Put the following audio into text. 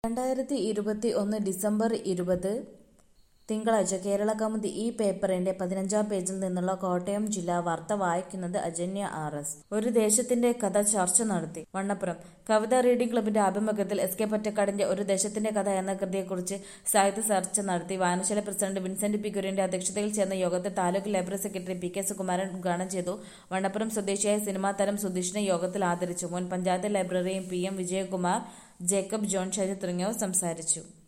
രണ്ടായിരത്തി ഇരുപത്തി ഒന്ന് ഡിസംബർ ഇരുപത് തിങ്കളാഴ്ച കേരള കൗമുദി ഈ പേപ്പറിന്റെ പതിനഞ്ചാം പേജിൽ നിന്നുള്ള കോട്ടയം ജില്ലാ വാർത്ത വായിക്കുന്നത് അജന്യ ആർ എസ് ഒരു ദേശത്തിന്റെ കഥ ചർച്ച നടത്തി വണ്ണപ്പുറം കവിതാ റീഡിംഗ് ക്ലബിന്റെ ആഭിമുഖ്യത്തിൽ എസ് കെ പൊറ്റക്കാടിന്റെ ഒരു ദേശത്തിന്റെ കഥ എന്ന കൃതിയെക്കുറിച്ച് സാഹിത്യ ചർച്ച നടത്തി വായനശാല പ്രസിഡന്റ് വിൻസെന്റ് പി കുര്യന്റെ അധ്യക്ഷതയിൽ ചേർന്ന യോഗത്തിൽ taluk library secretary P K Sukumaran ഉദ്ഘാടനം ചെയ്തു വണ്ണപ്പുറം സ്വദേശിയായ സിനിമാ താരം സുധീഷിനെ യോഗത്തിൽ ആദരിച്ചു മുൻ panchayat librarian P M Vijayakumar Jacob John Shaiju തുടങ്ങിയവർ സംസാരിച്ചു